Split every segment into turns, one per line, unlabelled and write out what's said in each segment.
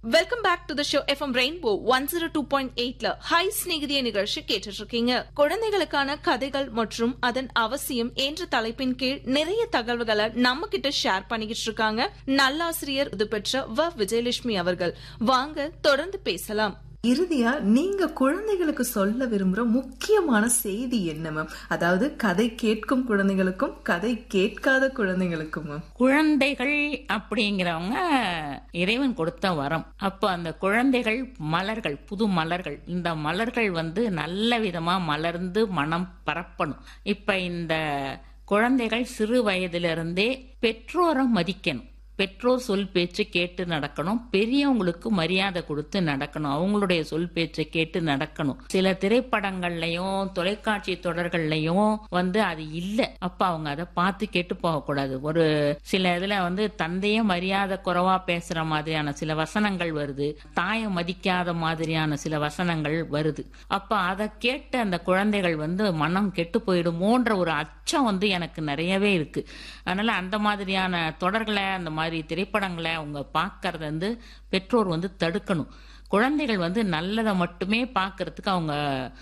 welcome back to the show FM Rainbow one zero two point எயிட்ல hi ஸ்நேகிதிய நிகழ்ச்சி கேட்டுட்டு இருக்கீங்க குழந்தைகளுக்கான கதைகள் மற்றும் அதன் அவசியம் என்ற தலைப்பின் கீழ் நிறைய தகவல்களை நம்ம கிட்ட ஷேர் பண்ணிக்கிட்டு இருக்காங்க நல்லாசிரியர் இது பெற்ற வ விஜயலட்சுமி அவர்கள் வாங்க தொடர்ந்து பேசலாம்
இறுதியா நீங்க குழந்தைகளுக்கு சொல்ல விரும்புற முக்கியமான செய்தி என்ன மேம் அதாவது கதை கேட்கும் குழந்தைகளுக்கும் கதை கேட்காத குழந்தைகளுக்கும் மேம்
குழந்தைகள் அப்படிங்கிறவங்க இறைவன் கொடுத்த வரம் அப்போ அந்த குழந்தைகள் மலர்கள் புது மலர்கள் இந்த மலர்கள் வந்து நல்ல விதமா மலர்ந்து மனம் பரப்பணும் இப்ப இந்த குழந்தைகள் சிறு வயதிலிருந்தே பெற்றோரை மதிக்கணும் பெற்றோர் சொல் பேச்சு கேட்டு நடக்கணும் பெரியவங்களுக்கு மரியாதை கொடுத்து நடக்கணும் அவங்களுடைய சொல் பேச்சை கேட்டு நடக்கணும் சில திரைப்படங்கள்லயும் தொலைக்காட்சி தொடர்கள்லயும் வந்து அது இல்ல அப்ப அவங்க அதை பார்த்து கேட்டு போகக்கூடாது ஒரு சில இதுல வந்து தந்தையே மரியாதை குறைவா பேசுற மாதிரியான சில வசனங்கள் வருது தாயை மதிக்காத மாதிரியான சில வசனங்கள் வருது அப்ப அதை கேட்டு அந்த குழந்தைகள் வந்து மனம் கெட்டு போயிடுமோன்ற ஒரு அச்சம் வந்து எனக்கு நிறையவே இருக்கு அதனால அந்த மாதிரியான தொடர்களை அந்த மாதிரி திரைப்படங்களை அவங்க பார்க்கறத வந்து பெற்றோர் வந்து தடுக்கணும் குழந்தைகள் வந்து நல்லதை மட்டுமே பார்க்கறதுக்கு அவங்க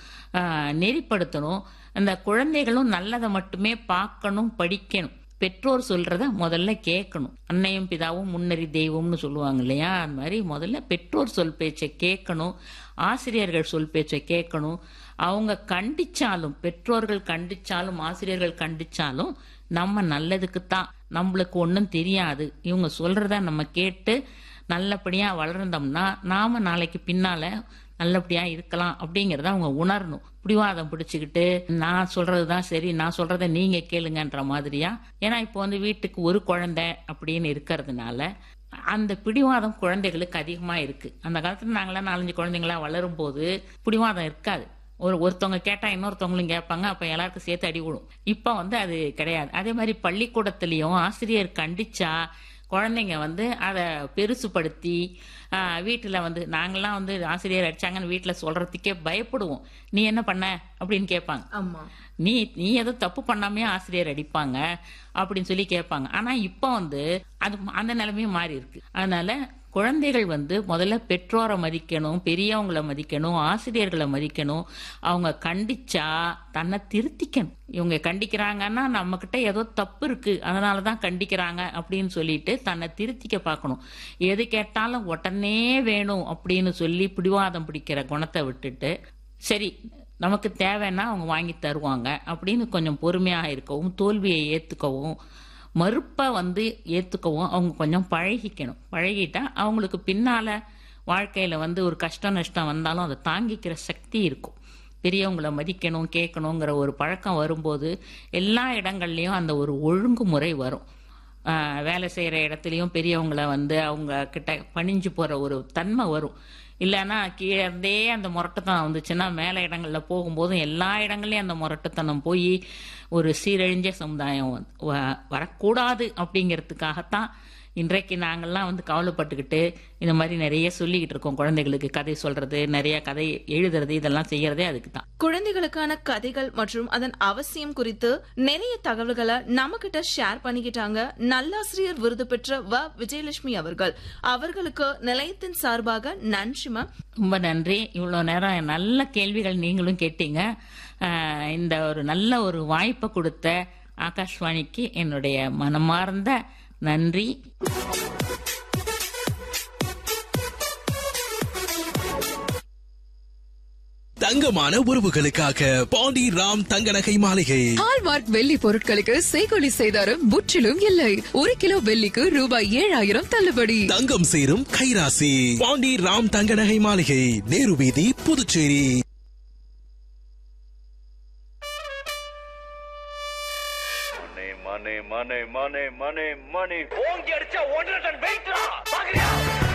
ஆஹ், நெறிப்படுத்தணும் அந்த குழந்தைகளும் நல்லதை மட்டுமே பார்க்கணும் படிக்கணும் பெற்றோர் சொல்றத முதல்ல கேட்கணும் அன்னையும் பிதாவும் முன்னறி தெய்வம்னு சொல்லுவாங்க இல்லையா அது மாதிரி முதல்ல பெற்றோர் சொல் பேச்சை கேட்கணும் ஆசிரியர்கள் சொல் பேச்சை கேட்கணும் அவங்க கண்டிச்சாலும் பெற்றோர்கள் கண்டிச்சாலும் ஆசிரியர்கள் கண்டிச்சாலும் நம்ம நல்லதுக்கு தான் நம்மளுக்கு ஒன்றும் தெரியாது இவங்க சொல்றத நம்ம கேட்டு நல்லபடியா வளர்ந்தோம்னா நாம நாளைக்கு பின்னால நல்லபடியா இருக்கலாம் அப்படிங்கறத அவங்க உணரணும் பிடிவாதம் பிடிச்சுக்கிட்டு நான் சொல்றதுதான் சரி நான் சொல்றத நீங்க கேளுங்கன்ற மாதிரியா ஏன்னா இப்போ வந்து வீட்டுக்கு ஒரு குழந்தை அப்படின்னு இருக்கிறதுனால அந்த பிடிவாதம் குழந்தைகளுக்கு அதிகமா இருக்கு அந்த காலத்துல நாங்களாம் நாலஞ்சு குழந்தைங்களா வளரும் போது பிடிவாதம் இருக்காது ஒரு ஒருத்தவங்க கேட்டா இன்னொருத்தவங்களும் கேட்பாங்க அப்ப எல்லாருக்கும் சேர்த்து அடி விழும் இப்ப வந்து அது கிடையாது அதே மாதிரி பள்ளிக்கூடத்திலயும் ஆசிரியர் கண்டிச்சா குழந்தைங்க வந்து அதை பெருசுப்படுத்தி ஆஹ், வீட்டுல வந்து நாங்கெல்லாம் வந்து ஆசிரியர் அடிச்சாங்கன்னு வீட்டுல சொல்றதுக்கே பயப்படுவோம் நீ என்ன பண்ண அப்படின்னு கேட்பாங்க
ஆமா
நீ நீ ஏதோ தப்பு பண்ணாமே ஆசிரியர் அடிப்பாங்க அப்படின்னு சொல்லி கேட்பாங்க ஆனா இப்போ வந்து அது அந்த நிலைமையும் மாறி இருக்கு அதனால குழந்தைகள் வந்து முதல்ல பெற்றோரை மதிக்கணும் பெரியவங்களை மதிக்கணும் ஆசிரியர்களை மதிக்கணும் அவங்க கண்டிச்சா தன்னை திருத்திக்கணும் இவங்க கண்டிக்கிறாங்கன்னா நம்ம கிட்ட ஏதோ தப்பு இருக்கு அதனால தான் கண்டிக்கிறாங்க அப்படின்னு சொல்லிட்டு தன்னை திருத்திக்க பார்க்கணும் எது கேட்டாலும் உடனே வேணும் அப்படின்னு சொல்லி பிடிவாதம் பிடிக்கிற குணத்தை விட்டுட்டு சரி நமக்கு தேவைன்னா அவங்க வாங்கி தருவாங்க அப்படின்னு கொஞ்சம் பொறுமையாக இருக்கவும் தோல்வியை ஏற்றுக்கவும் மறுப்பை வந்து ஏற்றுக்கவும் அவங்க கொஞ்சம் பழகிக்கணும் பழகிட்டா அவங்களுக்கு பின்னால் வாழ்க்கையில் வந்து ஒரு கஷ்டம் நஷ்டம் வந்தாலும் அதை தாங்கிக்கிற சக்தி இருக்கும் பெரியவங்கள மதிக்கணும் கேட்கணுங்கிற ஒரு பழக்கம் வரும்போது எல்லா இடங்கள்லையும் அந்த ஒரு ஒழுங்குமுறை வரும் ஆஹ் வேலை செய்கிற இடத்துலையும் பெரியவங்கள வந்து அவங்க கிட்ட பணிஞ்சு போகிற ஒரு தன்மை வரும் இல்லைன்னா கீழே இருந்தே அந்த முரட்டுத்தனம் வந்துச்சுன்னா மேலே இடங்களில் போகும்போதும் எல்லா இடங்கள்லையும் அந்த முரட்டுத்தனம் போய் ஒரு சீரழிஞ்ச சமுதாயம் வந்து வ- வரக்கூடாது அப்படிங்கிறதுக்காகத்தான் இன்றைக்கு நாங்கள்லாம் வந்து கவலைப்பட்டுக்கிட்டு இந்த மாதிரி நிறைய சொல்லிக்கிட்டு இருக்கோம் குழந்தைகளுக்கு கதை சொல்றது நிறைய கதை எழுதுறது இதெல்லாம் செய்யறதே அதுக்கு தான்
குழந்தைகளுக்கான கதைகள் மற்றும் அதன் அவசியம் குறித்து நிறைய தகவல்களை நம்ம கிட்ட ஷேர் பண்ணிக்கிட்டாங்க நல்லாசிரியர் விருது பெற்ற வ விஜயலட்சுமி அவர்கள் அவர்களுக்கு நிலையத்தின் சார்பாக நன்றி மேம்
ரொம்ப நன்றி இவ்வளோ நேரம் நல்ல கேள்விகள் நீங்களும் கேட்டீங்க ஆஹ் இந்த ஒரு நல்ல ஒரு வாய்ப்பை கொடுத்த ஆகாஷ்வாணிக்கு என்னுடைய மனமார்ந்த நன்றி
தங்கமான உறவுகளுக்காக பாண்டி ராம் தங்க நகை மாளிகை
ஹால்மார்க் வெள்ளி பொருட்களுக்கு செய்கொலி செய்தாரும் முற்றிலும் இல்லை ஒரு கிலோ வெள்ளிக்கு ரூபாய் ஏழாயிரம் தள்ளுபடி
தங்கம் சேரும் கைராசி பாண்டி ராம் தங்க நகை மாளிகை நேரு வீதி புதுச்சேரி
மணி மணி மணி மணி மணி மணி ஓங்கி அடிச்சா ஒன்றரை டன் வெயிட்ரா பாக்குறியா